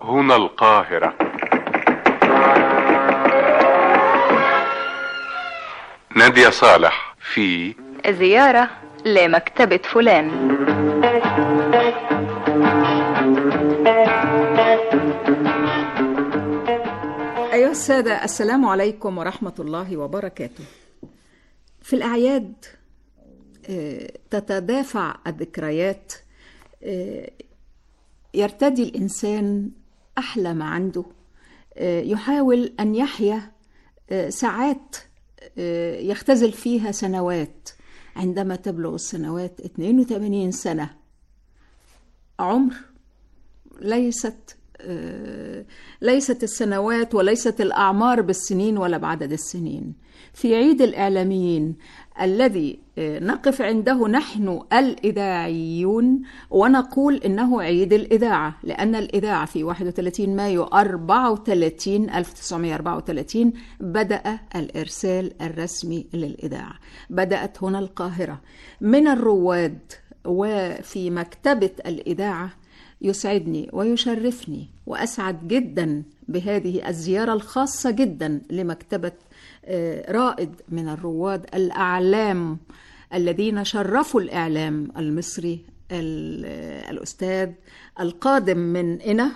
هنا القاهرة نادية صالح في زيارة لمكتبة فلان أيها السادة السلام عليكم ورحمة الله وبركاته في الأعياد آه، تتدافع الذكريات آه، يرتدي الإنسان أحلى ما عنده آه، يحاول أن يحيا آه، ساعات آه، يختزل فيها سنوات عندما تبلغ السنوات 82 سنة عمر ليست آه، ليست السنوات وليست الأعمار بالسنين ولا بعدد السنين في عيد الإعلاميين الذي آه، نقف عنده نحن الإذاعيون ونقول إنه عيد الإذاعة لأن الإذاعة في 31 مايو 34 1934 بدأ الإرسال الرسمي للإذاعة بدأت هنا القاهرة من الرواد وفي مكتبة الإذاعة يسعدني ويشرفني واسعد جدا بهذه الزياره الخاصه جدا لمكتبه آه، رائد من الرواد الاعلام الذين شرفوا الاعلام المصري ال- آه، الاستاذ القادم من إنا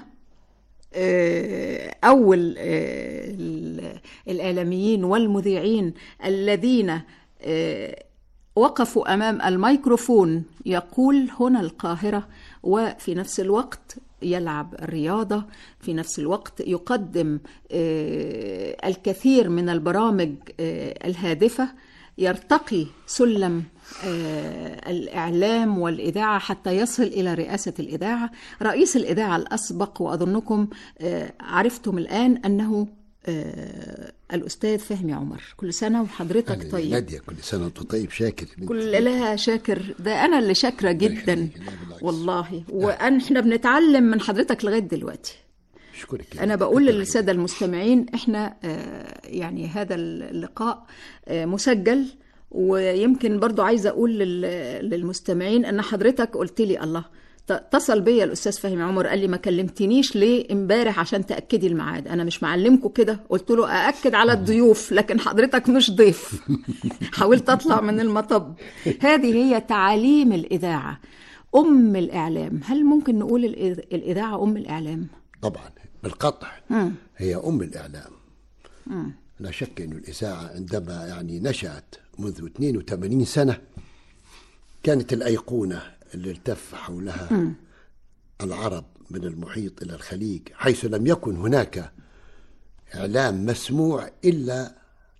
آه، أول آه، ال- الإعلاميين والمذيعين الذين آه، وقفوا أمام الميكروفون يقول هنا القاهرة وفي نفس الوقت يلعب الرياضة في نفس الوقت يقدم آه، الكثير من البرامج آه، الهادفة يرتقي سلم آه، الإعلام والإذاعة حتى يصل إلى رئاسة الإذاعة رئيس الإذاعة الأسبق وأظنكم آه، عرفتم الآن أنه آه، الأستاذ فهمي عمر كل سنة وحضرتك أهلا يا طيب نادية كل سنة وأنت طيب شاكر كل لها شاكر ده انا اللي شاكره جدا يخليك، لا بالعكس. والله وان احنا بنتعلم من حضرتك لغايه دلوقتي أشكرك يا انا نادية. بقول كتر للساده المستمعين احنا آه، يعني هذا اللقاء آه، مسجل ويمكن برضو عايزه اقول لل- للمستمعين ان حضرتك قلت لي الله ت- اتصل بيا الاستاذ فهمي عمر قال لي ما كلمتنيش ليه امبارح عشان تاكدي الميعاد انا مش معلمكم كده قلت له ااكد على الضيوف لكن حضرتك مش ضيف حاولت اطلع من المطب هذه هي تعاليم الاذاعه ام الاعلام هل ممكن نقول الإذ- الاذاعه ام الاعلام طبعا بالقطع هي أم الإعلام لا شك أن الإذاعة عندما يعني نشأت منذ 82 سنة كانت الأيقونة اللي التف حولها العرب من المحيط إلى الخليج حيث لم يكن هناك إعلام مسموع إلا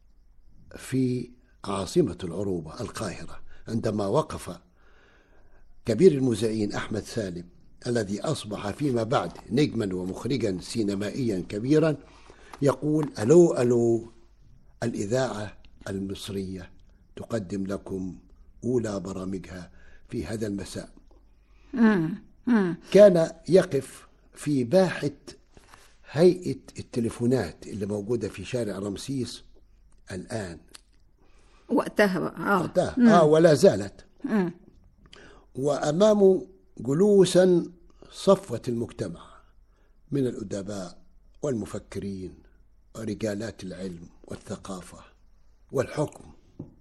في عاصمة العروبة القاهرة عندما وقف كبير المذيعين أحمد سالم الذي أصبح فيما بعد نجما ومخرجا سينمائيا كبيرا يقول ألو ألو الإذاعة المصرية تقدم لكم أولى برامجها في هذا المساء كان يقف في باحة هيئة التليفونات اللي موجودة في شارع رمسيس الآن وقتها بقى اه وقتها آه ولا زالت وأمامه جلوسا صفوة المجتمع من الأدباء والمفكرين ورجالات العلم والثقافة والحكم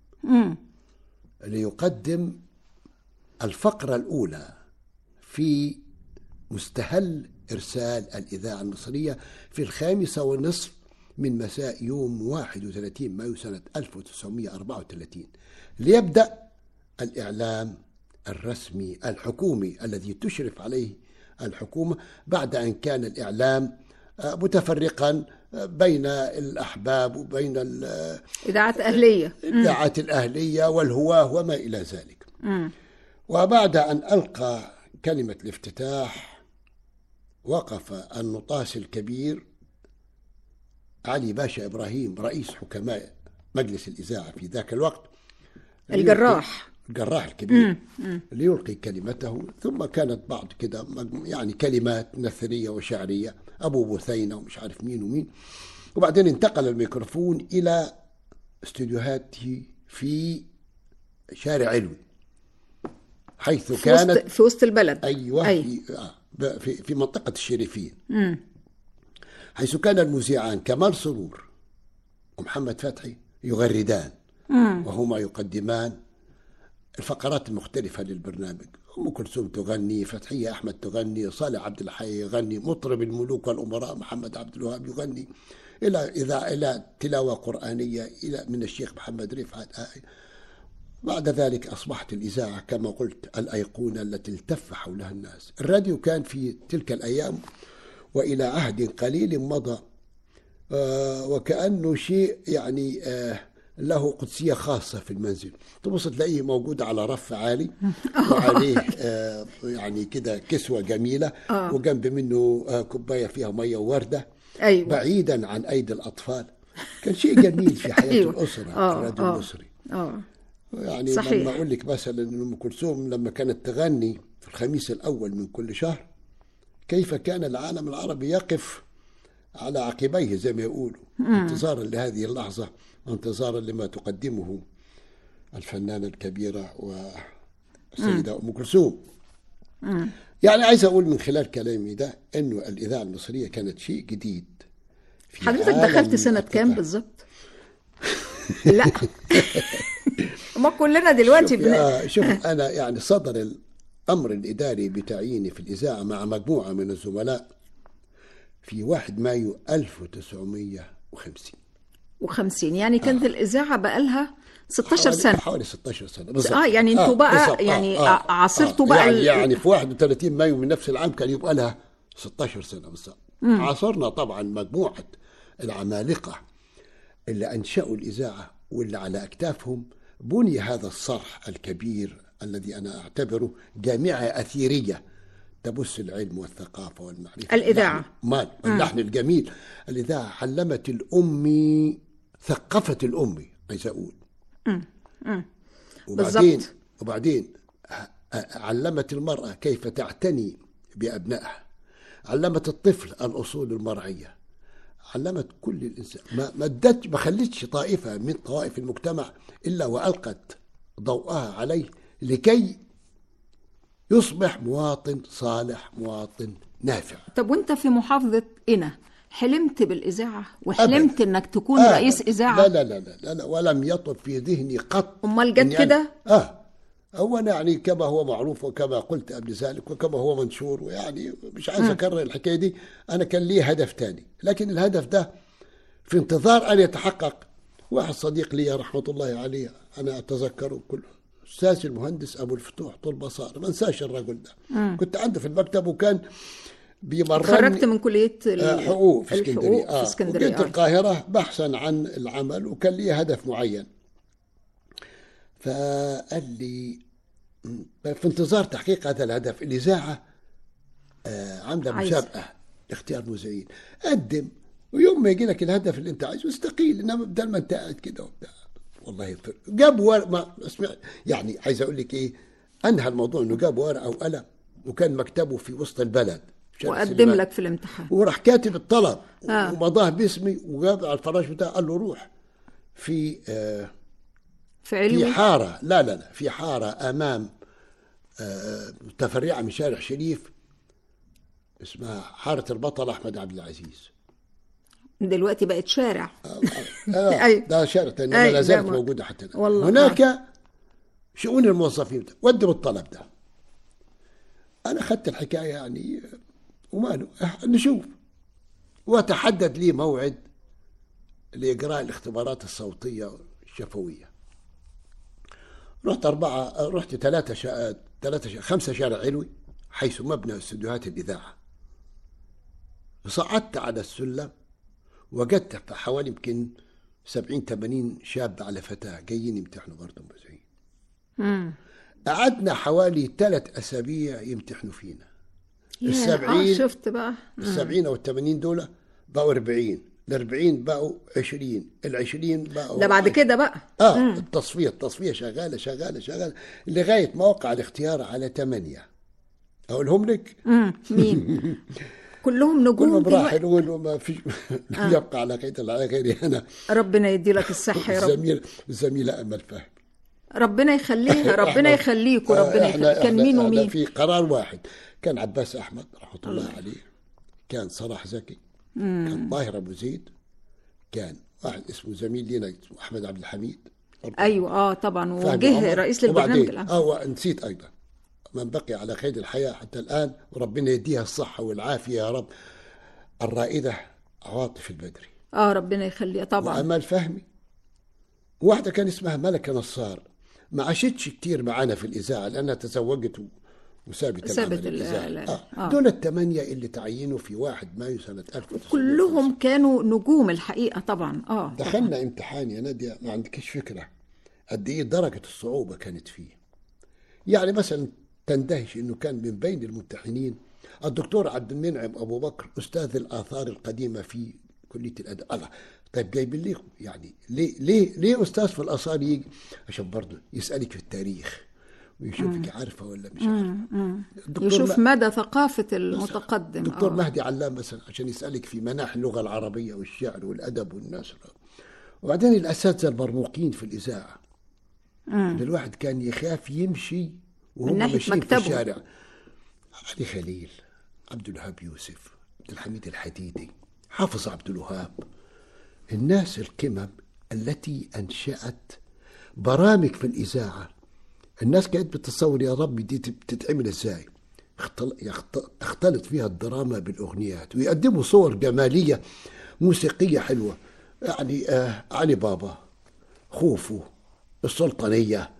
ليقدم الفقرة الأولى في مستهل إرسال الإذاعة المصرية في الخامسة والنصف من مساء يوم 31 مايو سنة 1934 ليبدأ الإعلام الرسمي الحكومي الذي تشرف عليه الحكومة بعد أن كان الإعلام آه، متفرقا آه، بين الأحباب وبين ال- اذاعات اهليه الإذاعات الأهلية والهواة وما إلى ذلك وبعد أن ألقى كلمة الافتتاح وقف النطاس الكبير علي باشا إبراهيم رئيس حكماء مجلس الإذاعة في ذاك الوقت الجراح الجراح الكبير ليلقي كلمته ثم كانت بعض كده مجم- يعني كلمات نثرية وشعرية أبو بثينة ومش عارف مين ومين وبعدين انتقل الميكروفون إلى استديوهاته في شارع علوي حيث في كانت وسط في وسط البلد أيوة أي. في, آه ب- في, في منطقة الشريفين حيث كان المذيعان كمال سرور ومحمد فتحي يغردان وهما يقدمان الفقرات المختلفة للبرنامج أم كلثوم تغني فتحية أحمد تغني صالح عبد الحي يغني مطرب الملوك والأمراء محمد عبد الوهاب يغني إلى إذا إلى تلاوة قرآنية إلى من الشيخ محمد رفعت آه. بعد ذلك أصبحت الإذاعة كما قلت الأيقونة التي التف حولها الناس الراديو كان في تلك الأيام وإلى عهد قليل مضى آه وكأنه شيء يعني آه له قدسية خاصة في المنزل تبص تلاقيه موجود على رف عالي وعليه آه يعني كده كسوة جميلة وجنب منه آه كوباية فيها مية ووردة أيوة. بعيدا عن أيدي الأطفال كان شيء جميل في حياة أيوة. الأسرة آه، الراديو آه. المصري اه يعني صحيح. لما اقول لك مثلا ان ام كلثوم لما كانت تغني في الخميس الاول من كل شهر كيف كان العالم العربي يقف على عقبيه زي ما يقولوا انتظارا لهذه اللحظه وانتظارا لما تقدمه الفنانه الكبيره والسيده ام كلثوم يعني عايز اقول من خلال كلامي ده انه الاذاعه المصريه كانت شيء جديد في حضرتك عالم دخلت سنة كام القطع. بالظبط؟ لا ما كلنا دلوقتي شوف, بن... آه شوف انا يعني صدر الامر الاداري بتعييني في الاذاعه مع مجموعه من الزملاء في 1 مايو 1950 و50 يعني كانت الإذاعة بقالها 16 حوالي- سنة حوالي 16 سنه بالظبط آه، يعني انتوا بقى بالظبط. يعني ع- عاصرتوا بقى يعني, ال- يعني في 31 مايو من نفس العام كان يبقى لها 16 سنه بالظبط عاصرنا طبعا مجموعه العمالقه اللي انشأوا الاذاعه واللي على اكتافهم بني هذا الصرح الكبير الذي انا اعتبره جامعه اثيريه تبث العلم والثقافه والمعرفه الإذاعة. اللحن- مال اللحن الجميل الإذاعة علمت الأمي ثقفت الأمي عايز أقول وبعدين بالظبط. وبعدين ع- علمت المرأة كيف تعتني بأبنائها علمت الطفل الأصول المرعية علمت كل الإنسان ما ما ادتش ما خلتش طائفة من طوائف المجتمع إلا وألقت ضوءها عليه لكي يصبح مواطن صالح مواطن نافع طب وانت في محافظة قنا حلمت بالإذاعة وحلمت أبداً. انك تكون آه، رئيس إذاعة لا لا لا لا, لا, لا ولم يطب في ذهني قط أمال جت إني أنا- كده؟ اه هو أنا يعني كما هو معروف وكما قلت قبل ذلك وكما هو منشور ويعني مش عايز اكرر الحكايه دي انا كان لي هدف تاني لكن الهدف ده في انتظار ان يتحقق واحد صديق لي رحمه الله عليه انا اتذكره كله استاذ المهندس ابو الفتوح طول بصار ما انساش الرجل ده كنت عنده في المكتب وكان بيمرني خرجت من كلية ال- آه، حقوق في الحقوق اسكندريه في آه. اسكندرية وجيت آه. القاهره بحثا عن العمل وكان لي هدف معين فقال لي م، في انتظار تحقيق هذا الهدف الاذاعه آه، عامله عايز. مسابقه لاختيار مذيعين قدم ويوم ما يجي لك الهدف اللي انت عايزه استقيل انما بدل ما انت قاعد كده وبتاع والله فرق. جاب ورق ما اسمع يعني عايز اقول لك ايه انهى الموضوع انه جاب ورقه وقلم وكان مكتبه في وسط البلد في شارع وقدم سليمان. لك في الامتحان وراح كاتب الطلب آه. ومضاه باسمي وجاب على الفراش بتاعه قال له روح في آه في في علوي حاره لا لا لا في حاره امام آه متفرعه من شارع شريف اسمها حاره البطل احمد عبد العزيز دلوقتي بقت شارع آه أيوة. ده شارع تاني أيوة، ما زالت ده ما- موجوده حتى الآن. والله، هناك شؤون الموظفين قدم الطلب ده انا اخذت الحكايه يعني وماله أه، نشوف وتحدد لي موعد لاجراء الاختبارات الصوتيه الشفويه رحت أربعة رحت ثلاثة شا... ثلاثة شا... خمسة شارع علوي حيث مبنى استديوهات الإذاعة صعدت على السلم وجدت حوالي يمكن 70 80 شاب على فتاة جايين يمتحنوا برضه مذيعين قعدنا حوالي ثلاث أسابيع يمتحنوا فينا يا، السبعين اه شفت بقى السبعين أو الثمانين دول بقوا 40 الأربعين بقوا 20 العشرين بقوا ده بعد كده بقى اه التصفيه التصفيه شغاله شغاله شغاله لغايه ما وقع الاختيار على ثمانيه اقولهم لك مم. مين كلهم نجوم كلهم دلوقتي. راحلون وما فيش لم يبقى على غير على غيري انا ربنا يدي لك الصحة يا رب الزميل الزميله امل فهمي ربنا يخليها ربنا إحنا- يخليك آه، وربنا إحنا- يخليك كان إحنا- مين إحنا ومين في قرار واحد كان عباس احمد رحمه الله عليه كان صلاح زكي كان طاهر ابو زيد كان واحد اسمه زميل لينا اسمه احمد عبد الحميد ايوه اه طبعا فهمي وجه عمر. رئيس للبرنامج وبعدين- العام اه ونسيت ايضا من بقي على قيد الحياه حتى الان وربنا يديها الصحه والعافيه يا رب الرائده عواطف البدري اه ربنا يخليها طبعا وامال فهمي واحده كان اسمها ملكه نصار ما عاشتش كتير معانا في الاذاعه لانها تزوجت و- وسابت سابت العمل الإذاعي. الإعلام. آه. آه. دول الثمانيه اللي تعينوا في 1 مايو سنه 1900 كلهم كانوا نجوم الحقيقه طبعا اه دخلنا امتحان يا نادية ما عندكش فكرة قد ايه درجة الصعوبة كانت فيه يعني مثلا تندهش انه كان من بين الممتحنين الدكتور عبد المنعم ابو بكر استاذ الاثار القديمة في كلية الادب الله طيب جايبين ليه يعني ليه ليه ليه استاذ في الاثار يجي عشان برضه يسالك في التاريخ ويشوفك عارفه ولا مش عارفه الدكتور يشوف ما- مدى ثقافه المتقدم دكتور آه. مهدي علام مثلا عشان يسألك في مناحي اللغة العربية والشعر والأدب والنثر وبعدين الأساتذة المرموقين في الإذاعة ده الواحد كان يخاف يمشي وهم ناحية ماشيين في مكتبه. الشارع علي خليل عبد الوهاب يوسف عبد الحميد الحديدي حافظ عبد الوهاب الناس القمم التي أنشأت برامج في الإذاعة الناس كانت بتتصور يا ربي دي بتتعمل ازاي اختل- يخت- تختلط فيها الدراما بالأغنيات ويقدموا صور جمالية موسيقية حلوة يعني آه علي بابا خوفو السلطانية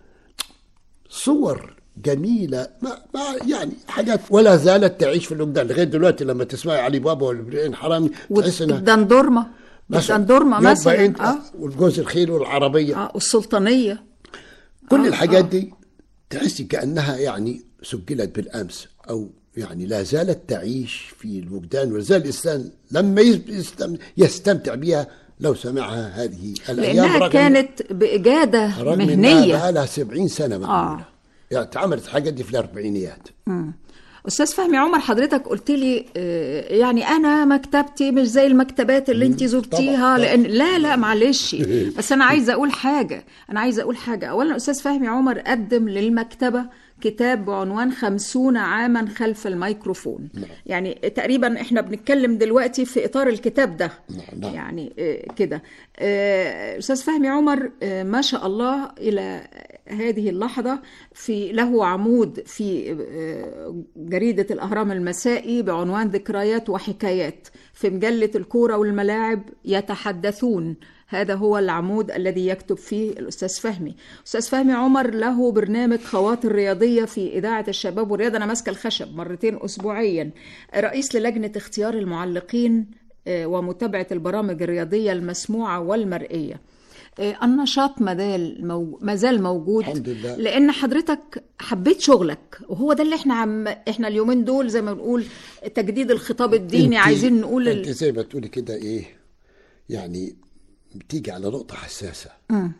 صور جميلة ما ما يعني حاجات ولا زالت تعيش في الوجدان لغاية دلوقتي لما تسمعي علي بابا والبرين حرامي تحس انها والدندورما مثلا الدندورما يبقى مثلا انت اه والجوز الخيل والعربية اه والسلطانيه كل آه، الحاجات آه. دي تحسي كأنها يعني سجلت بالأمس أو يعني لا زالت تعيش في الوجدان ولا زال الإنسان لما يس- يستم- يستمتع بها لو سمعها هذه الأيام لانها رغم- كانت باجاده رغم إنها مهنيه بقى لها 70 سنة معمولة آه. يعني اتعملت الحاجات دي في الأربعينيات استاذ فهمي عمر حضرتك قلت لي آه، يعني انا مكتبتي مش زي المكتبات اللي انت زرتيها طبعاً. لان لا لا معلش بس انا عايزه اقول حاجه انا عايزه اقول حاجه اولا استاذ فهمي عمر قدم للمكتبه كتاب بعنوان خمسون عاما خلف الميكروفون يعني تقريبا احنا بنتكلم دلوقتي في اطار الكتاب ده نعم، نعم. يعني آه، كده آه، استاذ فهمي عمر آه، ما شاء الله الى هذه اللحظه في له عمود في آه، جريده الاهرام المسائي بعنوان ذكريات وحكايات في مجله الكوره والملاعب يتحدثون هذا هو العمود الذي يكتب فيه الأستاذ فهمي أستاذ فهمي عمر له برنامج خواطر رياضية في إذاعة الشباب والرياضة أنا ماسكة الخشب مرتين أسبوعيا رئيس للجنة اختيار المعلقين آه، ومتابعة البرامج الرياضية المسموعة والمرئية آه، النشاط مازال مو... مازال موجود الحمد لله. لان حضرتك حبيت شغلك وهو ده اللي احنا عم احنا اليومين دول زي ما بنقول تجديد الخطاب الديني انت- عايزين نقول انت ال... زي ما تقولي كده ايه يعني بتيجي على نقطة حساسة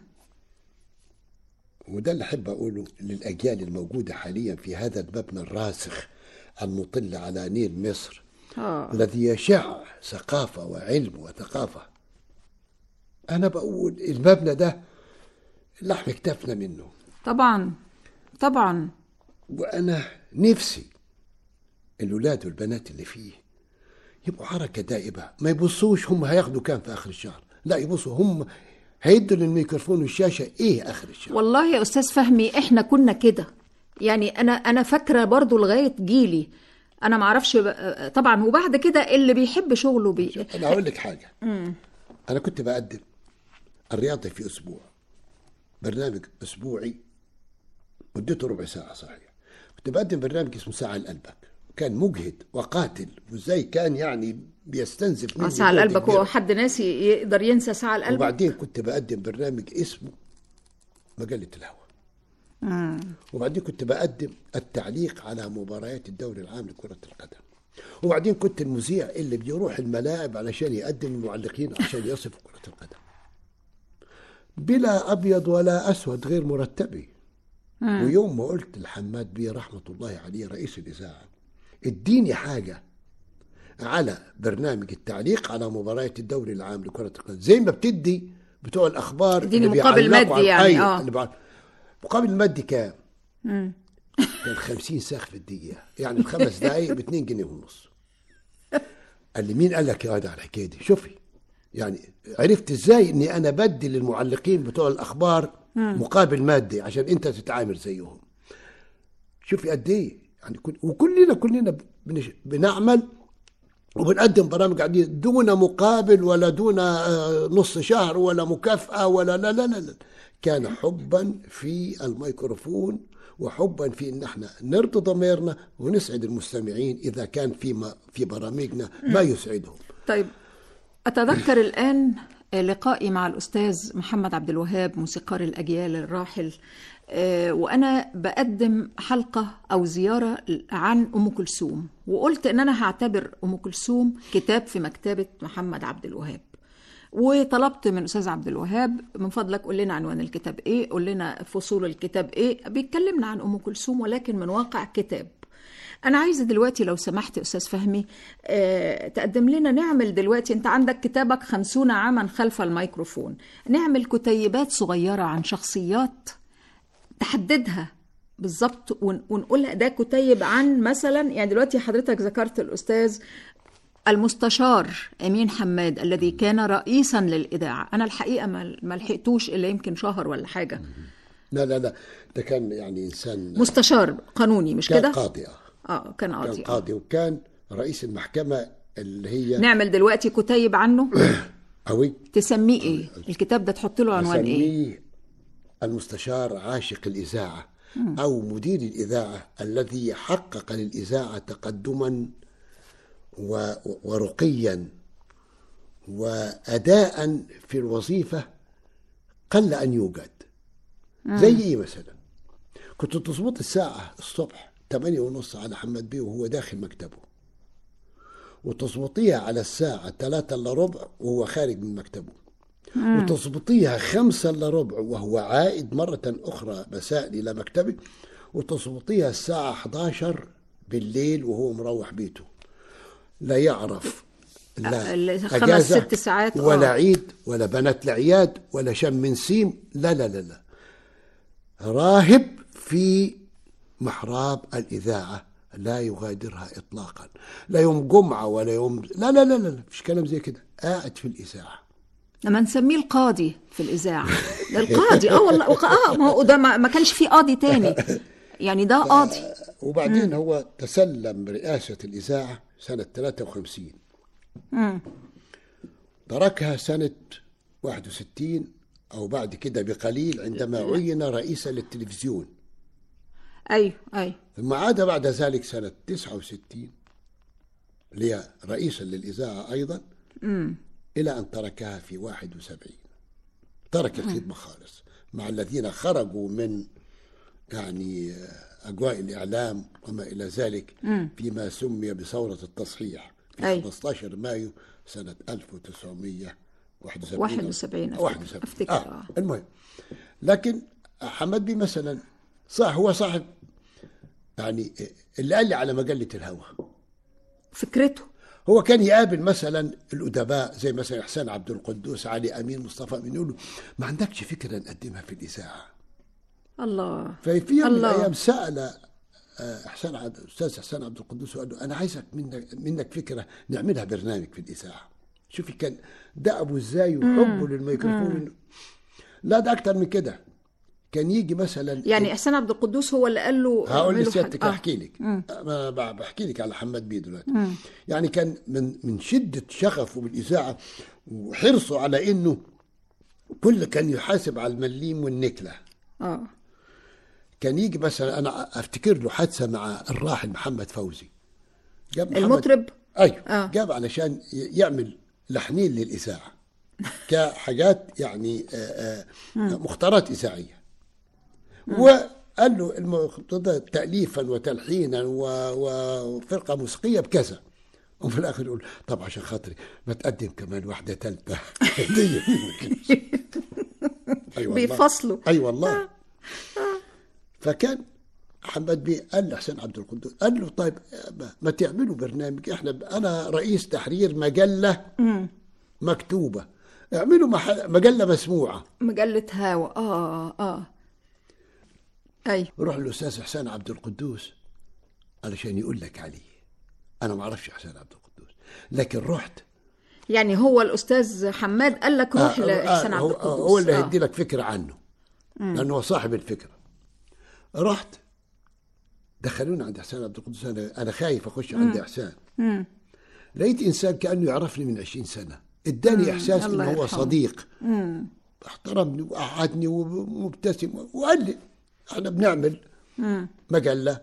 وده اللي أحب أقوله للأجيال الموجودة حاليا في هذا المبنى الراسخ المطل على نيل مصر آه. الذي يشع ثقافة وعلم وثقافة أنا بقول المبنى ده لحم كتفنا منه طبعا طبعا وأنا نفسي الولاد والبنات اللي فيه يبقوا حركة دائبة ما يبصوش هم هياخدوا كام في آخر الشهر لا يبصوا هم هيدوا للميكروفون والشاشة إيه آخر الشهر والله يا استاذ فهمي احنا كنا كده يعني انا انا فاكره برضو لغايه جيلي انا ما اعرفش بقى- طبعا وبعد كده اللي بيحب شغله بي... أنا أقول لك حاجة أنا كنت بقدم الرياضة في أسبوع برنامج أسبوعي مدته ربع ساعة صحيح كنت بقدم برنامج اسمه ساعة لقلبك كان مجهد وقاتل وازاي كان يعني بيستنزف مني ساعه جهد لقلبك كبير. هو حد ناسي يقدر ينسى ساعه لقلبك وبعدين كنت بقدم برنامج اسمه مجلة الهوى وبعدين كنت بقدم التعليق على مباريات الدوري العام لكرة القدم وبعدين كنت المذيع اللي بيروح الملاعب علشان يقدم المعلقين عشان يصف كرة القدم بلا أبيض ولا أسود غير مرتبي ويوم ما قلت لحماد بيه رحمة الله عليه رئيس الإذاعة اديني حاجة على برنامج التعليق على مباريات الدوري العام لكرة القدم زي ما بتدي بتوع الأخبار اديني اللي مقابل بيعلقوا مادي على- يعني، أيوة، آه. اللي بيعلق- مقابل المادي كام؟ كان 50 ساخ في الدقيقة يعني الخمس دقايق ب 2 جنيه ونص قال لي مين قال لك يا واد على الحكايه دي شوفي يعني عرفت ازاي اني انا بدي للمعلقين بتوع الاخبار مقابل مادي عشان انت تتعامل زيهم شوفي قد ايه يعني كل وكلنا كلنا بنش... بنعمل وبنقدم برامج قاعدين دون مقابل ولا دون آه، نص شهر ولا مكافأة ولا لا لا لا, لا. كان حبا في الميكروفون وحبا في ان احنا نرضي ضميرنا ونسعد المستمعين اذا كان في ما في برامجنا ما يسعدهم طيب أتذكر الآن لقائي مع الأستاذ محمد عبد الوهاب موسيقار الأجيال الراحل آه، وأنا بقدم حلقة أو زيارة عن أم كلثوم وقلت إن أنا هعتبر أم كلثوم كتاب في مكتبة محمد عبد الوهاب وطلبت من أستاذ عبد الوهاب من فضلك قول لنا عنوان الكتاب إيه قول لنا فصول الكتاب إيه بيتكلمنا عن أم كلثوم ولكن من واقع كتاب أنا عايزة دلوقتي لو سمحت يا أستاذ فهمي آه، تقدم لنا نعمل دلوقتي أنت عندك كتابك خمسون عاما خلف الميكروفون نعمل كتيبات صغيرة عن شخصيات تحددها بالظبط ون- ونقولها ده كتيب عن مثلا يعني دلوقتي حضرتك ذكرت الأستاذ المستشار أمين حماد الذي كان رئيسا للإذاعة أنا الحقيقة ما ما لحقتوش إلا يمكن شهر ولا حاجة لا لا لا ده كان يعني انسان مستشار قانوني مش كان كده؟ قاضي آه. اه كان كان قاضي آه. قاضي وكان رئيس المحكمة اللي هي نعمل دلوقتي كتيب عنه قوي تسميه ايه الكتاب ده تحط له عنوان ايه أسميه المستشار عاشق الإذاعة أو مدير الإذاعة الذي حقق للإذاعة تقدما و- ورقيا وأداء في الوظيفة قل أن يوجد زي إيه مثلا كنت تظبط الساعة الصبح 8 ونص على محمد بيه وهو داخل مكتبه وتظبطيها على الساعة 3 إلا ربع وهو خارج من مكتبه وتظبطيها خمسة إلا ربع وهو عائد مرة أخرى مساء إلى مكتبه وتظبطيها الساعة 11 بالليل وهو مروح بيته لا يعرف لا ال- خمس أجازة ست ساعات، آه. ولا عيد ولا بنات العياد ولا شم نسيم لا لا لا لا راهب في محراب الإذاعة لا يغادرها إطلاقا لا يوم جمعة ولا يوم لا لا لا لا لا، مش كلام زي كده قاعد في الإذاعة لما نسميه القاضي في الاذاعه ده القاضي اه والله وق- اه ما هو ده ما ما كانش فيه قاضي تاني يعني ده قاضي وبعدين هو تسلم رئاسة الإذاعة سنة 53 تركها سنة 61 أو بعد كده بقليل عندما عين رئيسا للتلفزيون ايوه ايوه ثم عاد بعد ذلك سنة 69 لي رئيسا للإذاعة أيضا إلى أن تركها في 71 ترك الخدمة خالص مع الذين خرجوا من يعني أجواء الإعلام وما إلى ذلك فيما سمي بثورة التصحيح في أي. 15 مايو سنة 1971 71 أفتكر. 71 أفتكر، آه. آه. المهم لكن حمد بيه مثلا صح هو صاحب يعني اللي قال لي على مجلة الهوى فكرته هو كان يقابل مثلا الادباء زي مثلا احسان عبد القدوس علي امين مصطفى امين يقول له ما عندكش فكره نقدمها في الاذاعه الله ففي يوم من الله. الايام سال آه، احسان عبد الاستاذ احسان عبد القدوس وقال له انا عايزك منك منك فكره نعملها برنامج في الاذاعه شوفي كان دأبه ازاي وحبه للميكروفون لا ده اكتر من كده كان يجي مثلا يعني احسان عبد القدوس هو اللي قال له هقول اعملوا لسيادتك حاجة. آه. احكي لك انا ب- بحكي لك على حماد بيه دلوقتي يعني كان من من شده شغفه بالاذاعه وحرصه على انه كل كان يحاسب على المليم والنكله اه كان يجي مثلا انا افتكر له حادثه مع الراحل محمد فوزي جاب محمد المطرب ايوه آه. جاب علشان ي- يعمل لحنين للاذاعه كحاجات يعني آه، آه، مختارات اذاعيه وقال له المقتضى تاليفا وتلحينا و- وفرقه موسيقيه بكذا وفي الاخر يقول طب عشان خاطري ما تقدم كمان واحده ثالثه دي اي والله بيفصلوا. اي والله فكان محمد بيه قال لحسين عبد القدوس قال له طيب ما- ما تعملوا برنامج احنا انا رئيس تحرير مجله مكتوبه اعملوا مح- مجله مسموعه مجلة هوا اه اه اي روح للاستاذ حسين عبد القدوس علشان يقول لك عليه انا ما اعرفش حسين عبد القدوس لكن رحت يعني هو الاستاذ حماد قال لك روح آه، لاحسان آه، عبد هو, القدوس هو اللي آه. هيدي لك فكره عنه لانه هو صاحب الفكره رحت دخلوني عند احسان عبد القدوس انا انا خايف اخش عند احسان لقيت انسان كانه يعرفني من 20 سنه اداني احساس الله انه هو يرحمه. صديق احترمني وقعدني ومبتسم وقال لي احنا بنعمل مجله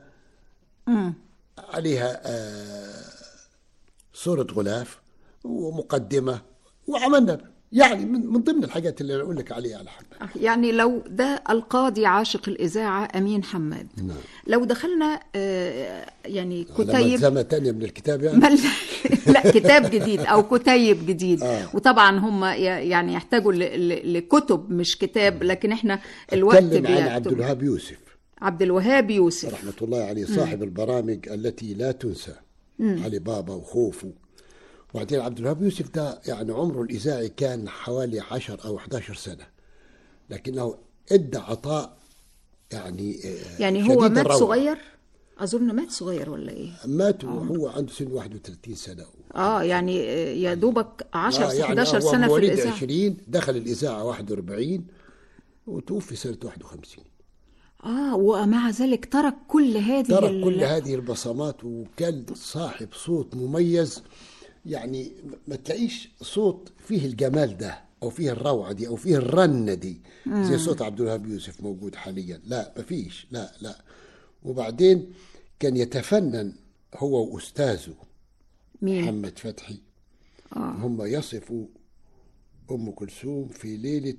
عليها آه، صورة غلاف ومقدمة وعملنا يعني من, من ضمن الحاجات اللي أنا أقول لك عليها على حبة يعني لو ده القاضي عاشق الإذاعة أمين حماد نعم. لو دخلنا آه، يعني على كتيب ملزمة تانية من الكتاب يعني بل لا كتاب جديد او كتيب جديد آه. وطبعا هم ي- يعني يحتاجوا ل- ل- لكتب مش كتاب لكن احنا الوقت تكلم عن عبد بيكتب الوهاب يوسف عبد الوهاب يوسف رحمة الله عليه صاحب البرامج التي لا تنسى علي بابا وخوفو وبعدين عبد الوهاب يوسف ده يعني عمره الإذاعي كان حوالي 10 أو 11 سنة لكنه ادى عطاء يعني آه، يعني هو شديد مات الروعة. صغير اظن مات صغير ولا ايه مات وهو عنده سن 31 سنة اه يعني آه، يا دوبك 10 آه، يعني 11 هو سنه في مواليد الاذاعه 20 دخل الإذاعة 41 وتوفي سنة 51 اه ومع ذلك ترك كل هذه ترك ال- كل هذه البصمات وكان صاحب صوت مميز يعني ما تلاقيش صوت فيه الجمال ده او فيه الروعه دي او فيه الرنه دي زي صوت عبد الوهاب يوسف موجود حاليا لا ما فيش لا لا وبعدين كان يتفنن هو واستاذه مين محمد فتحي هم يصفوا ام كلثوم في ليله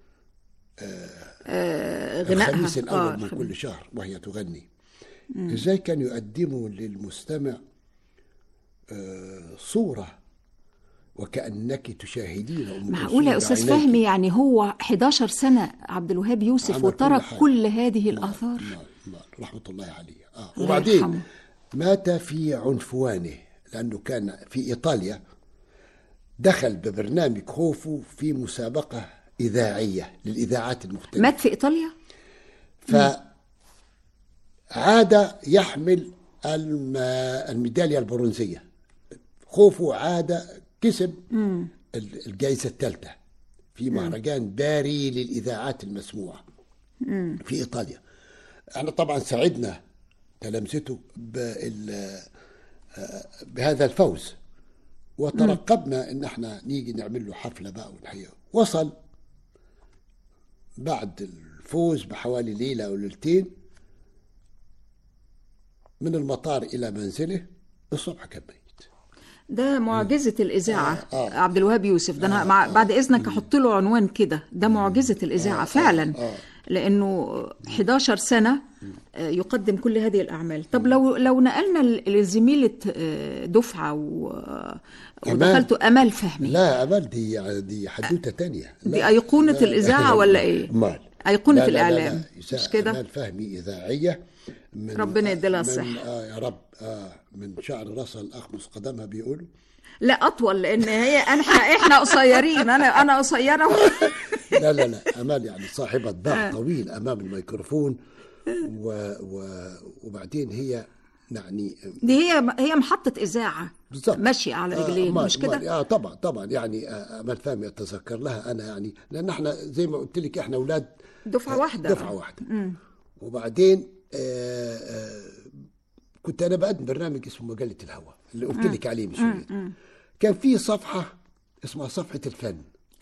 آه، غنائها الخميس الاول آه، من الخميس. كل شهر وهي تغني ازاي كانوا يقدموا للمستمع آه، صوره وكانك تشاهدين ام معقولة يا كلثوم أستاذ بعينيك. فهمي يعني هو 11 سنة عبد الوهاب يوسف عمل كل وترك حاجة. كل هذه الآثار نعم نعم رحمه الله عليه آه. الله وبعدين يرحمه. مات في عنفوانه لانه كان في ايطاليا دخل ببرنامج خوفو في مسابقه اذاعيه للاذاعات المختلفه مات في إيطاليا فعاد يحمل الم- الميدالية البرونزية خوفو عاد كسب ال- الجائزة الثالثة في مهرجان باري للإذاعات المسموعة في إيطاليا احنا طبعا سعدنا تلامذته بال- آه، بهذا الفوز وترقبنا ان احنا نيجي نعمل له حفله بقى ونحييه وصل بعد الفوز بحوالي ليله او ليلتين من المطار الى منزله الصبح كان ميت ده معجزة الإذاعة آه، آه. عبد الوهاب يوسف ده أنا مع بعد إذنك أحط له عنوان كده ده معجزة الإذاعة فعلا لأنه 11 سنة آه، يقدم كل هذه الأعمال طب لو لو نقلنا ل- لزميلة آه، دفعة و- ودخلتوا أمال فهمي لا امال دي دي حدوته تانية دي لا. أيقونة لا. الإذاعة ولا إيه؟ امال أيقونة لا، لا، لا، لا. الإعلام إذاعة مش كده؟ امال فهمي اذاعيه من ربنا يديلها من- الصحة. آه يا رب آه من شعر راسها الاخمص قدمها بيقولوا لا أطول لأن هي أنا إحنا قصيرين أنا أنا قصيرة لا لا لا امال يعني صاحبه باع طويل امام الميكروفون و و وبعدين هي يعني دي هي هي محطة إذاعة بالظبط ماشية على رجلين آه مش أمال- أمال- كده؟ اه طبعا طبعا يعني آه، امال فهمي اتذكر لها انا يعني لان احنا زي ما قلت لك احنا اولاد دفعة واحدة دفعه واحده وبعدين آه آه كنت انا بقدم برنامج اسمه مجله الهوى اللي قلت لك عليه من شويه كان في صفحه اسمها صفحه الفن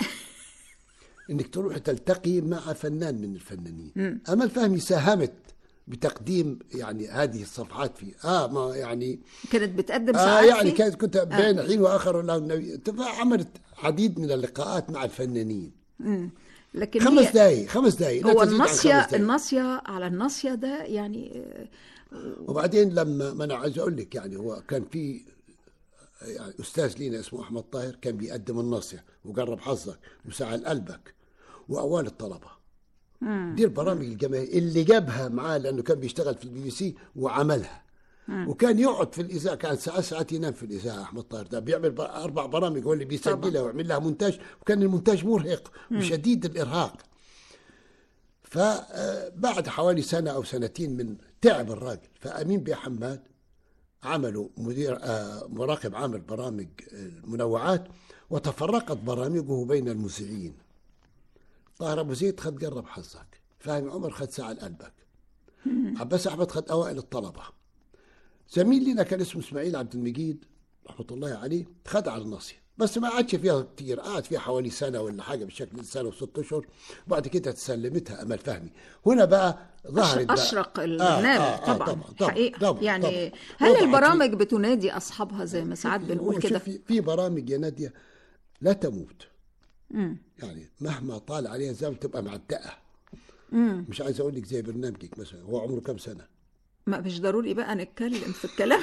انك تروح تلتقي مع فنان من الفنانين امل فهمي ساهمت بتقديم يعني هذه الصفحات في اه ما يعني كانت بتقدم آه ساعات يعني فيه؟ كانت كنت بين حين واخر ولا النبي عملت عديد من اللقاءات مع الفنانين لكن خمس هي دقائق خمس دقائق لا هو تزيد عن خمس الناصية دقايق. الناصية على الناصية ده يعني آه، وبعدين لما ما انا عايز اقول لك يعني هو كان في يعني استاذ لينا اسمه احمد طاهر كان بيقدم الناصيه وقرب حظك وسعى قلبك واوال الطلبه دي البرامج الجماهيريه اللي جابها معاه لانه كان بيشتغل في البي بي سي وعملها وكان يقعد في الاذاعه كان ساعات ساعات ينام في الاذاعه احمد طاهر ده بيعمل ب- اربع برامج هو اللي بيسجلها ويعمل لها مونتاج وكان المونتاج مرهق وشديد الارهاق فبعد حوالي سنة أو سنتين من تعب الراجل فأمين بيه حماد عملوا مدير آه مراقب عام برامج المنوعات وتفرقت برامجه بين المذيعين طاهر ابو زيد خد قرب حظك فهمي عمر خد ساعه لقلبك عباس احمد خد اوائل الطلبه زميل لنا كان اسمه اسماعيل عبد المجيد رحمه الله عليه خد على الناصيه بس ما قعدش فيها كتير قعد فيها حوالي سنه ولا حاجه بالشكل سنه وست اشهر وبعد كده تسلمتها امل فهمي هنا بقى ظهرت بقى أشرق البرنامج آه، آه، طبعا, طبعا طبعا حقيقة طبعا يعني طبعا. هل وضعت البرامج بتنادي أصحابها زي ما ساعات بنقول هو كده شوفي، في برامج يا ناديه لا تموت يعني مهما طال عليها الزمن تبقى معتقه مش عايز اقول لك زي برنامجك مثلا هو عمره كام سنه ما مش ضروري بقى نتكلم في الكلام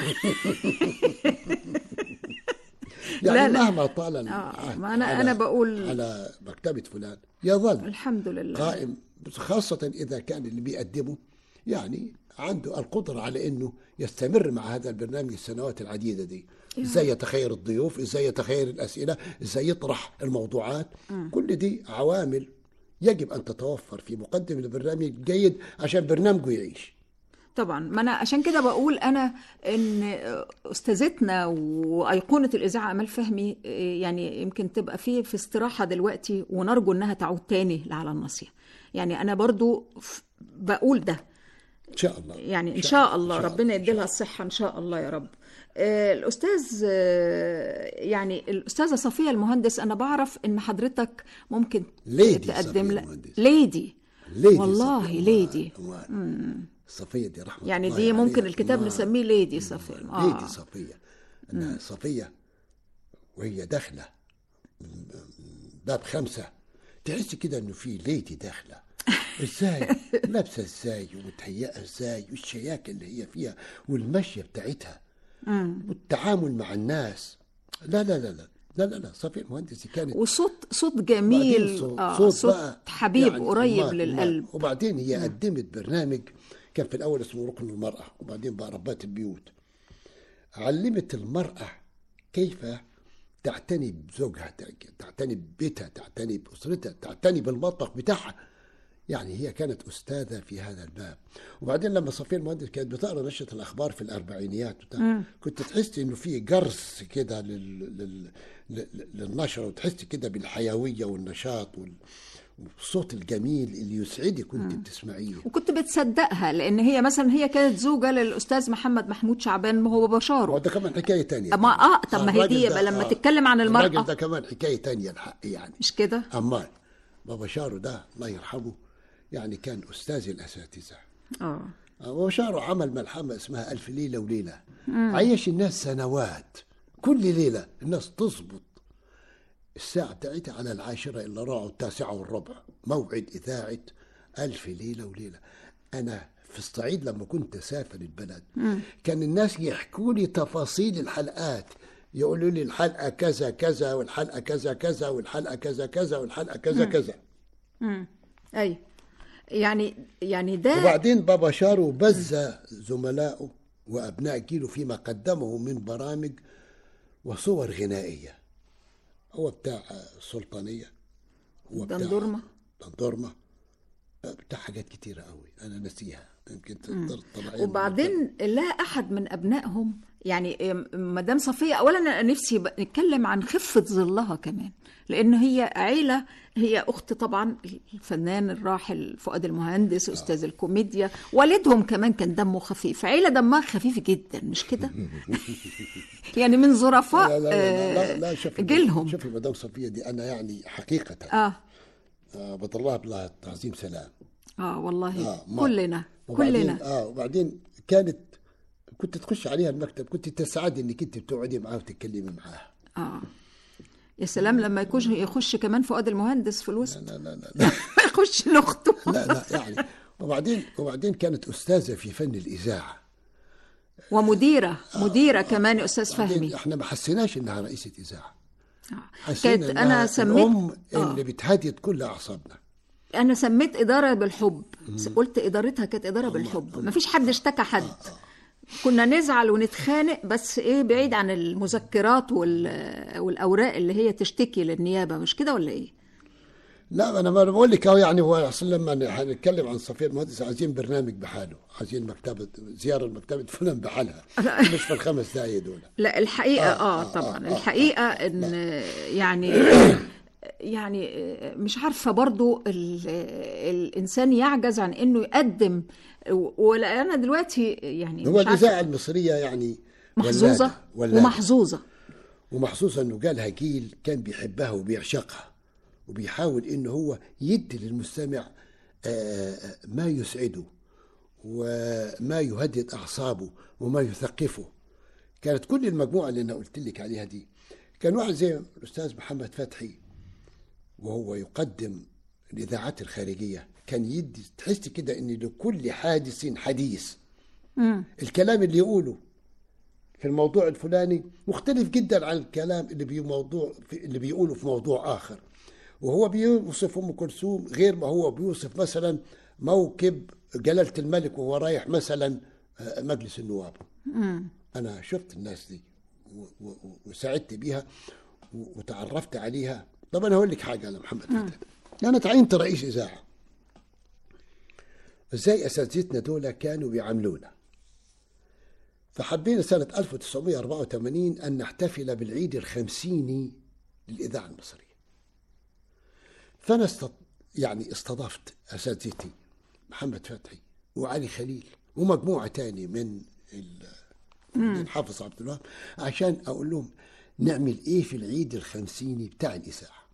يعني لا، لا. مهما طال العهد ما أنا- على- أنا بقول- على مكتبه فلان يظل الحمد لله قائم بس خاصة إذا كان اللي بيقدمه يعني عنده القدرة على أنه يستمر مع هذا البرنامج السنوات العديدة دي إزاي يتخيل الضيوف إزاي يتخيل الأسئلة إزاي يطرح الموضوعات كل دي عوامل يجب أن تتوفر في مقدم البرنامج الجيد عشان برنامجه يعيش طبعا ما انا عشان كده بقول انا ان استاذتنا وايقونه الاذاعه امال فهمي يعني يمكن تبقى في في استراحه دلوقتي ونرجو انها تعود تاني على الناصيه يعني انا برضو ف- بقول ده إن شاء الله يعني ان شاء الله إن شاء ربنا إن يدي لها الصحه ان شاء الله يا رب آه، الاستاذ آه، يعني الاستاذه صفيه المهندس انا بعرف ان حضرتك ممكن ليدي تقدم صفية ل- المهندس. ليدي ليدي والله صفية. ليدي أموال. صفية دي رحمة يعني الله دي ممكن عليها. الكتاب ما- نسميه ليدي صفيه ليدي صفية أنها صفية وهي داخلة باب خمسة تحس كده إنه في ليدي داخلة ازاي لابسه ازاي ومتهيئه ازاي والشياكه اللي هي فيها والمشيه بتاعتها والتعامل مع الناس لا لا لا لا لا لا, لا. صفية المهندس كانت وصوت صوت بعدين جميل صوت, آه صوت, صوت بقى حبيب يعني قريب أمال- للقلب أمال. وبعدين هي قدمت برنامج كان في الاول اسمه ركن المراه وبعدين بقى ربات البيوت علمت المراه كيف تعتني بزوجها تعتني ببيتها تعتني باسرتها تعتني بالمطبخ بتاعها يعني هي كانت أستاذة في هذا الباب وبعدين لما صفية المهندس كانت بتقرأ نشرة الأخبار في الأربعينيات وبتاع كنت تحس إنه في جرس كده لل... لل... لل... للنشرة وتحس كده بالحيوية والنشاط وال... والصوت الجميل اللي يسعدك وانت بتسمعيه وكنت بتصدقها لان هي مثلا هي كانت زوجه للاستاذ محمد محمود شعبان ما هو بشاره وده كمان حكاية تانية ما اه طب ما هي الراجل دي ده- يبقى لما آه. تتكلم عن المراه الراجل ده كمان حكاية تانية الحق يعني مش كده أمال بابا شارو ده الله يرحمه يعني كان أستاذ الأساتذة اه وشارو عمل ملحمة اسمها ألف ليلة وليلة عيش الناس سنوات كل ليلة الناس تظبط الساعة بتاعتها على العاشرة إلا ربع والتاسعة والربع موعد إذاعة ألف ليلة وليلة أنا في الصعيد لما كنت أسافر البلد كان الناس يحكوا لي تفاصيل الحلقات يقولوا لي الحلقة كذا كذا والحلقة كذا كذا والحلقة كذا كذا والحلقة كذا كذا اي يعني يعني ده وبعدين بابا شارو بز زملائه وأبناء جيله فيما قدمه من برامج وصور غنائية هو بتاع السلطانية هو بتاع دندورمة. دندورمة بتاع حاجات كتيرة قوي أنا نسيها يمكن تقدر تطلعيها وبعدين لا احد من ابنائهم يعني مدام صفيه اولا انا نفسي ب- نتكلم عن خفه ظلها كمان لان هي عيله هي اخت طبعا الفنان الراحل فؤاد المهندس استاذ الكوميديا والدهم كمان كان دمه خفيف عيله دمها خفيف جدا مش كده يعني من ظرفاء لا لا لا, لا, آه، لا شوفي جيلهم شوفي مدام صفية دي أنا يعني حقيقة اه آه بطلع لها تعظيم سلام اه والله آه، ما- كلنا وبعدين كلنا اه وبعدين كانت كنت تخش عليها المكتب كنت تسعدي انك انت بتقعدي معاها وتتكلمي معاها اه يا سلام لما يكون يخش كمان فؤاد المهندس في الوسط لا لا لا لا, يخش لاخته لا, لا يعني وبعدين وبعدين كانت استاذه في فن الاذاعه ومديره مديره كمان يا استاذ بعدين فهمي احنا ما حسيناش انها رئيسه اذاعه آه. حسينا كانت إنها انا سميت الام آه. اللي بتهدد كل اعصابنا انا سميت اداره بالحب قلت ادارتها كانت اداره بالحب مفيش حد اشتكى حد كنا نزعل ونتخانق بس ايه بعيد عن المذكرات وال... والاوراق اللي هي تشتكي للنيابه مش كده ولا ايه لا انا ما بقول لك اهو يعني هو اصلا لما هنتكلم عن صفيه المهندس عايزين برنامج بحاله عايزين مكتبه زياره لمكتبه فلان بحالها مش في الخمس دقايق دول لا الحقيقة آه، آه, آه، طبعا آه، آه، الحقيقة إن يعني يعني مش عارفة برضو ال- الإنسان يعجز عن إنه يقدم ولا أنا دلوقتي يعني هو مش عارفة الاذاعه المصريه يعني محظوظة ولادة- ولادة. ومحظوظة ومحظوظة انه جالها جيل كان بيحبها وبيعشقها وبيحاول انه هو يدي للمستمع آه، ما يسعده وما يهدد اعصابه وما يثقفه كانت كل المجموعه اللي انا قلت لك عليها دي كان واحد زي الاستاذ محمد فتحي وهو يقدم الاذاعات الخارجيه كان يدي تحس كده ان لكل حادث حديث الكلام اللي يقوله في الموضوع الفلاني مختلف جدا عن الكلام اللي بموضوع في اللي بيقوله في موضوع اخر وهو بيوصف ام كلثوم غير ما هو بيوصف مثلا موكب جلاله الملك وهو رايح مثلا آه، مجلس النواب انا شفت الناس دي و- و- وسعدت بيها و- وتعرفت عليها طب انا هقول لك حاجه انا محمد فتحي انا تعينت رئيس اذاعه ازاي اساتذتنا دول كانوا بيعاملونا فحبينا سنة 1984 أن نحتفل بالعيد الخمسيني للإذاعة المصرية فأنا است... يعني استضفت أساتذتي محمد فتحي وعلي خليل ومجموعة تاني من ال... من حافظ عبد الوهاب عشان أقول لهم نعمل إيه في العيد الخمسيني بتاع الإذاعة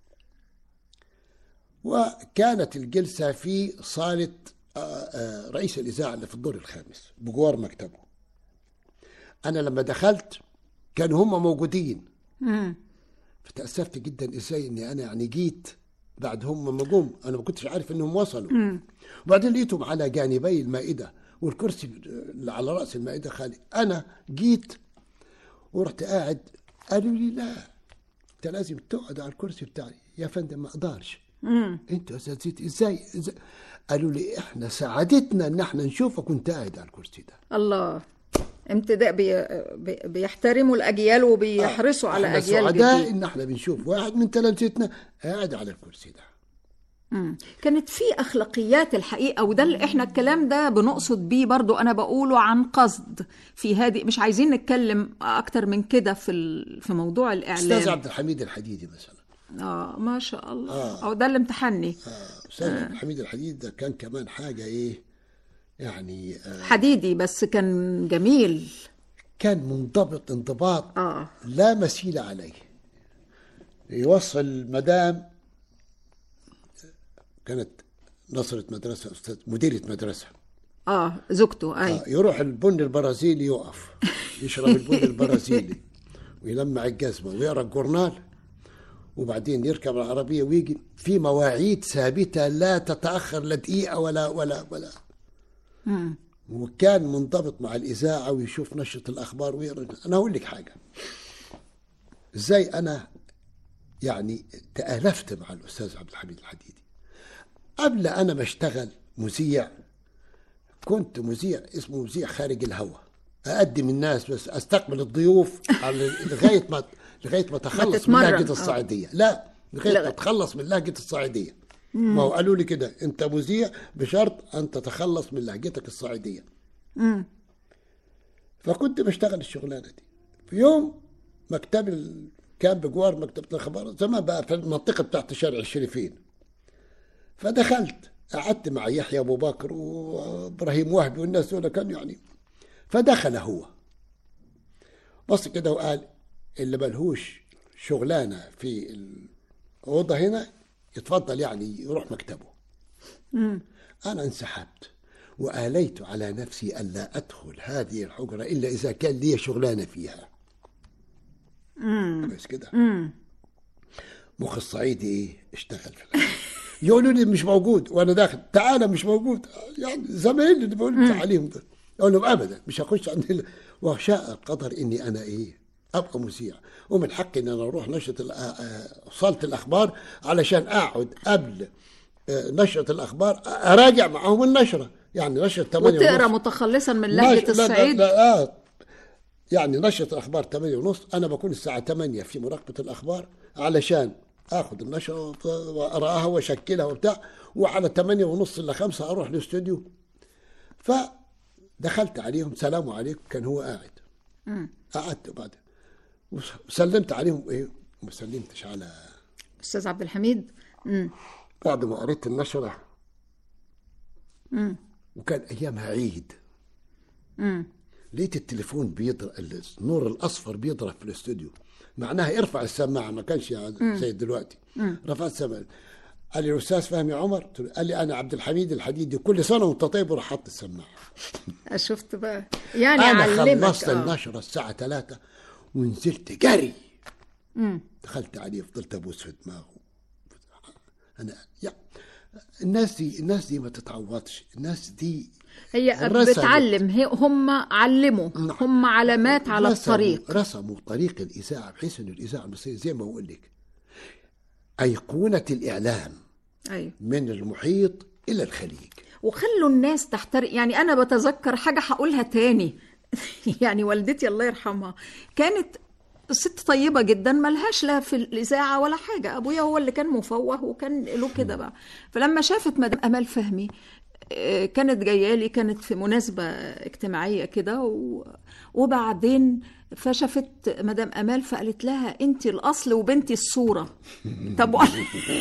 وكانت الجلسة في صالة آه، آه، رئيس الإذاعة اللي في الدور الخامس بجوار مكتبه انا لما دخلت كانوا هم موجودين فتاسفت جدا ازاي اني انا يعني جيت بعد هم ما جم انا ما كنتش عارف انهم وصلوا وبعدين لقيتهم على جانبي المائده والكرسي اللي على راس المائده خالي انا جيت ورحت قاعد قالوا لي لا انت لازم تقعد على الكرسي بتاعي يا فندم ما اقدرش انتوا يا اساتذتي ازاي, ازاي قالوا لي احنا سعادتنا ان احنا نشوفك وانت قاعد على الكرسي ده الله امتداء بي بي بيحترموا الأجيال وبيحرصوا على احنا أجيال سعداء جديدة ان احنا بنشوف واحد من تلامذتنا قاعد على الكرسي ده مم. كانت في اخلاقيات الحقيقه وده اللي احنا الكلام ده بنقصد بيه برضو انا بقوله عن قصد في هذه مش عايزين نتكلم اكتر من كده في ال- في موضوع استاذ الاعلام عبد الحميد الحديدي مثلا اه ما شاء الله او ده اللي امتحني آه، استاذ عبد الحميد الحديد ده كان كمان حاجه ايه يعني آه، حديدي بس كان جميل كان منضبط انضباط اه لا مثيل عليه يوصل مدام كانت نصرة مدرسة أستاذ مديرة مدرسة اه زوجته اي آه، يروح البن البرازيلي يقف يشرب البن البرازيلي ويلمع الجزمة ويقرا الجورنال وبعدين يركب العربية ويجي في مواعيد ثابتة لا تتأخر لا دقيقة ولا ولا ولا وكان منضبط مع الإذاعة ويشوف نشرة الأخبار ويقرا أنا أقول لك حاجة إزاي أنا يعني تآلفت مع الأستاذ عبد الحميد الحديدي قبل أنا ما اشتغل مذيع كنت مذيع اسمه مذيع خارج الهواء اقدم الناس بس استقبل الضيوف على لغايه ما لغايه ما اتخلص من تتمرن. لهجه آه. الصعيديه لا لغايه ما لغاية- اتخلص من لهجه الصعيديه ما هو قالوا لي كده انت مذيع بشرط ان تتخلص من لهجتك الصعيديه فكنت بشتغل الشغلانه دي في يوم مكتب ال- كان بجوار مكتبة الأخبار زمان بقى في المنطقة بتاعت شارع الشريفين فدخلت قعدت مع يحيى أبو بكر وإبراهيم وهبي والناس دول كانوا يعني فدخل هو بص كده وقال اللي ملهوش شغلانة في الأوضة هنا يتفضل يعني يروح مكتبه أنا انسحبت وآليت على نفسي ألا أدخل هذه الحجرة إلا إذا كان لي شغلانة فيها كويس كده مخ الصعيدي إيه اشتغل في الأول. يقولوا لي مش موجود وأنا داخل تعالى مش موجود يعني زمايلي اللي بقول لك عليهم ده أقول لهم أبدا مش هخش عند ال- وشاء القدر إني أنا إيه أبقى مذيع ومن حقي إن أنا أروح نشرة الأ- آه، صالة الأخبار علشان أقعد قبل آه، نشرة الأخبار أراجع معهم النشرة يعني نشرة 8 وتقرا ونص. متخلصا من ماشي، لهجه لا- لا- الصعيد لا آه يعني نشرة الأخبار 8 ونص أنا بكون الساعة 8 في مراقبة الأخبار علشان اخذ النشره واقراها واشكلها وبتاع وعلى 8 ونص الا 5 اروح الاستوديو فدخلت عليهم سلام عليكم كان هو قاعد قعدت بعد وسلمت عليهم ايه ما سلمتش على استاذ عبد الحميد مم. بعد ما قريت النشره وكان ايامها عيد لقيت التليفون بيضرب النور الاصفر بيضرب في الاستوديو معناها ارفع السماعه ما كانش يعني زي دلوقتي رفعت السماعه قال لي الاستاذ فهمي عمر قلت له- قال لي انا عبد الحميد الحديدي كل سنه وانت طيب وراح حط السماعه شفت بقى يعني انا علمك خلصت آه. النشره الساعه 3 ونزلت جري دخلت عليه فضلت ابوس في دماغه انا يا الناس دي الناس دي ما تتعوضش الناس دي هي رسمت. بتعلم هي هم علموا نعم. هم علامات على رسموا- الطريق رسموا طريق الاذاعه بحيث انه الاذاعه المصريه زي ما بقول لك ايقونه الاعلام ايوه من المحيط الى الخليج وخلوا الناس تحترق يعني انا بتذكر حاجه هقولها تاني يعني والدتي الله يرحمها كانت ست طيبة جدا ملهاش لا في الإذاعة ولا حاجة أبويا هو اللي كان مفوه وكان له كده بقى فلما شافت مدام أمال فهمي آه، كانت جاية لي كانت في مناسبة اجتماعية كده و... وبعدين فشافت مدام أمال فقالت لها أنت الأصل وبنتي الصورة طب و-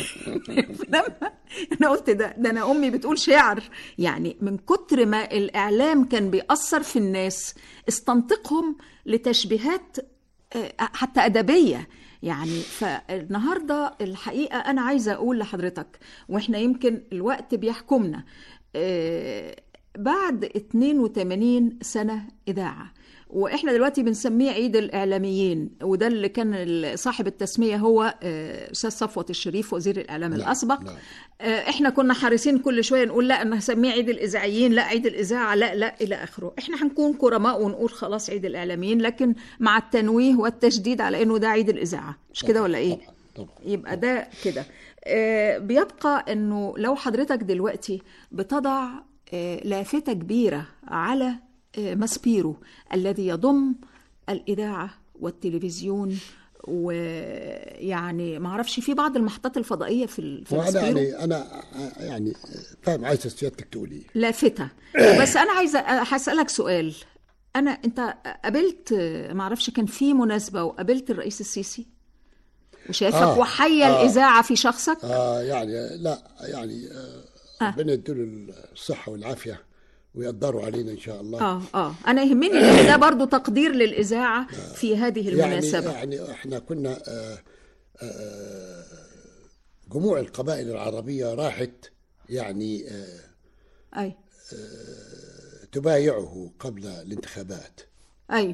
لما انا قلت ده ده انا امي بتقول شعر يعني من كتر ما الاعلام كان بيأثر في الناس استنطقهم لتشبيهات آه، حتى ادبيه يعني فالنهارده الحقيقه انا عايزه اقول لحضرتك واحنا يمكن الوقت بيحكمنا آه، بعد 82 سنه اذاعه واحنا دلوقتي بنسميه عيد الاعلاميين وده اللي كان ال- صاحب التسميه هو آه، استاذ صفوت الشريف وزير الاعلام نعم، الاسبق نعم. آه، احنا كنا حريصين كل شويه نقول لا انا هسميه عيد الاذاعيين لا عيد الاذاعه لا لا الى اخره احنا هنكون كرماء ونقول خلاص عيد الاعلاميين لكن مع التنويه والتشديد على انه ده عيد الاذاعه مش كده ولا ايه طبعا طبعا يبقى ده كده آه، بيبقى انه لو حضرتك دلوقتي بتضع آه، لافتة كبيرة على آه، ماسبيرو الذي يضم الإذاعة والتلفزيون ويعني ما اعرفش في بعض المحطات الفضائية في ال- في وانا ماسبيرو يعني انا يعني فاهم عايز سيادتك تقولي لافتة بس أنا عايزة هسألك سؤال أنا أنت قابلت ما أعرفش كان في مناسبة وقابلت الرئيس السيسي وشافك آه، وحيا آه. الإذاعة في شخصك آه يعني لا يعني آه ربنا يديله الصحه والعافيه ويقدروا علينا ان شاء الله اه اه انا يهمني لان ده برضو تقدير للاذاعه في هذه المناسبه يعني يعني احنا كنا آه آه جموع القبائل العربيه راحت يعني آه اي تبايعه قبل الانتخابات اي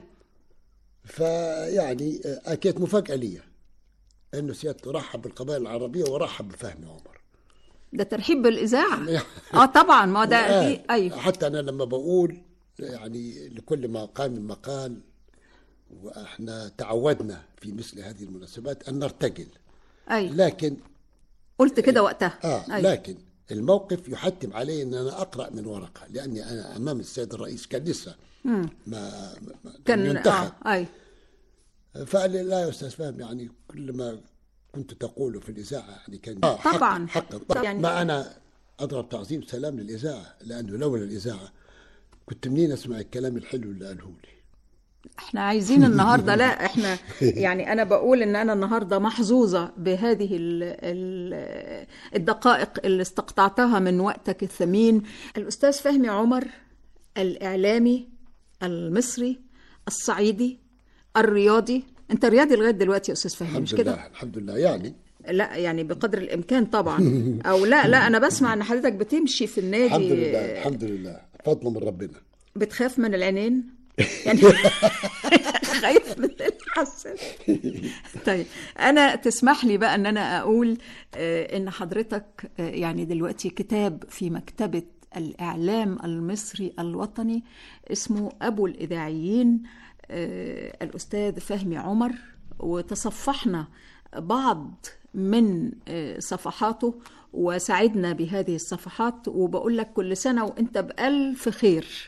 فيعني آه كانت مفاجاه لي انه سيادته رحب بالقبائل العربيه ورحب بفهمي عمر ده ترحيب بالاذاعه اه طبعا ما ده آه، في ايوه حتى انا لما بقول يعني لكل مقام مقال واحنا تعودنا في مثل هذه المناسبات ان نرتجل اي لكن قلت كده وقتها اه أي. لكن الموقف يحتم علي ان انا اقرا من ورقه لاني انا امام السيد الرئيس كان لسه ما ما- ما كان ينتخب اه اي فقال لي لا يا استاذ فهمي يعني كل ما كنت تقوله في الاذاعه يعني كان آه طبعاً. حقا طبعا يعني- ما انا اضرب تعظيم سلام للاذاعه لانه لولا الاذاعه كنت منين اسمع الكلام الحلو اللي قاله لي احنا عايزين النهارده لا احنا يعني انا بقول ان انا النهارده محظوظه بهذه ال ال الدقائق اللي استقطعتها من وقتك الثمين الاستاذ فهمي عمر الاعلامي المصري الصعيدي الرياضي انت رياضي لغايه دلوقتي يا استاذ فهمي الحمد مش كده لله الحمد لله يعني لا يعني بقدر الامكان طبعا او لا لا انا بسمع ان حضرتك بتمشي في النادي الحمد لله الحمد لله فضل من ربنا بتخاف من العينين يعني خايف من الحسن طيب انا تسمح لي بقى ان انا اقول آه، ان حضرتك آه، يعني دلوقتي كتاب في مكتبه الاعلام المصري الوطني اسمه ابو الاذاعيين آه، الاستاذ فهمي عمر وتصفحنا بعض من آه، صفحاته وسعدنا بهذه الصفحات وبقول لك كل سنه وانت بالف خير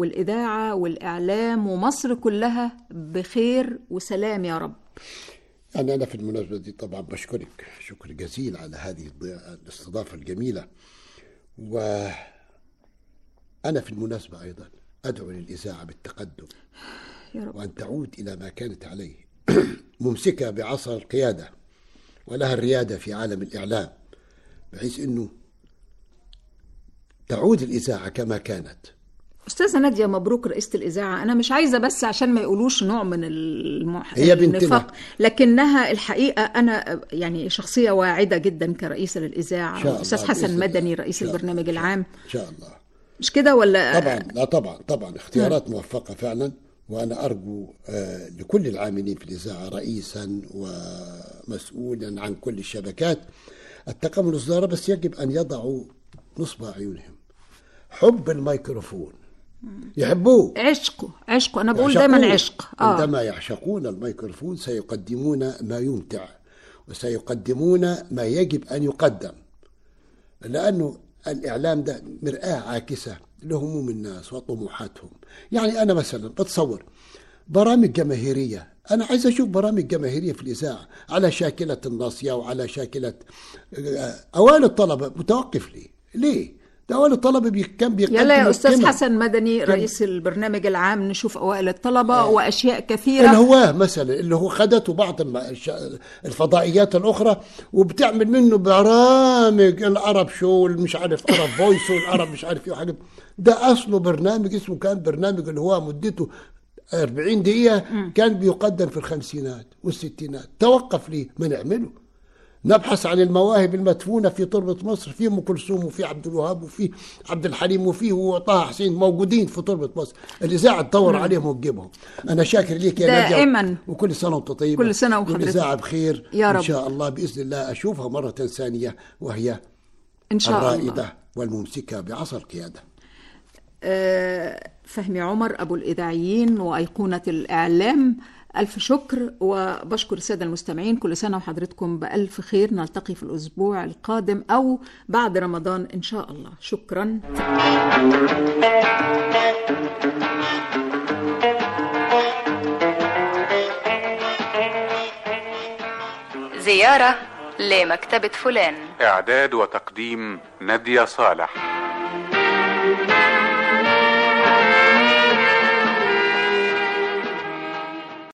والإذاعة والإعلام ومصر كلها بخير وسلام يا رب يعني أنا في المناسبة دي طبعا بشكرك شكر جزيل على هذه الض- الاستضافة الجميلة وأنا في المناسبة أيضا أدعو للإذاعة بالتقدم يا رب وأن تعود إلى ما كانت عليه ممسكة بعصا القيادة ولها الريادة في عالم الإعلام بحيث أنه تعود الإذاعة كما كانت استاذه ناديه مبروك رئيسه الاذاعه انا مش عايزه بس عشان ما يقولوش نوع من المح... هي بنتنا. النفاق لكنها الحقيقه انا يعني شخصيه واعده جدا كرئيسه للاذاعه إن شاء الله، استاذ حسن بإذن الله. مدني رئيس إن شاء الله. البرنامج العام إن شاء الله مش كده ولا طبعا لا طبعا طبعا اختيارات موفقة فعلا وأنا أرجو آه، لكل العاملين في الإذاعة رئيسا ومسؤولا عن كل الشبكات التقامل الإصدار بس يجب أن يضعوا نصب أعينهم حب الميكروفون يحبوه عشقه عشقه انا بقول يعشقون. دايما عشق اه عندما يعشقون الميكروفون سيقدمون ما يمتع وسيقدمون ما يجب أن يقدم لأنه الإعلام ده مرآة عاكسة لهموم الناس وطموحاتهم يعني أنا مثلا بتصور برامج جماهيرية أنا عايز أشوف برامج جماهيرية في الإذاعة على شاكلة الناصية وعلى شاكلة آه، أوائل الطلبة متوقف ليه؟ ليه؟ ده أوائل الطلبة بي- كان بيقدم يلا يا استاذ قمم. حسن مدني رئيس البرنامج العام نشوف اوائل الطلبه واشياء كثيره الهواه مثلا اللي هو خدته بعض الم- الش- الفضائيات الاخرى وبتعمل منه برامج العرب شو مش عارف عرب فويس والعرب مش عارف ايه وحاجات ده اصله برنامج اسمه كان برنامج اللي هو مدته 40 دقيقة كان بيقدم في الخمسينات والستينات توقف ليه ما نعمله نبحث عن المواهب المدفونة في تربة مصر في أم كلثوم وفي عبد الوهاب وفي عبد الحليم وفي وطه حسين موجودين في تربة مصر الإذاعة تدور عليهم وتجيبهم أنا شاكر ليك يا نادية دائماً. وكل سنة وأنت طيبة كل سنة وحضرتك. والإذاعة بخير يا رب. إن شاء الله بإذن الله أشوفها مرة ثانية وهي ان شاء الله الرائدة والممسكة بعصا القيادة آه، فهمي عمر أبو الإذاعيين وأيقونة الإعلام ألف شكر وبشكر السادة المستمعين كل سنة وحضرتكم بألف خير نلتقي في الأسبوع القادم أو بعد رمضان إن شاء الله شكرا زيارة لمكتبة فلان إعداد وتقديم نادية صالح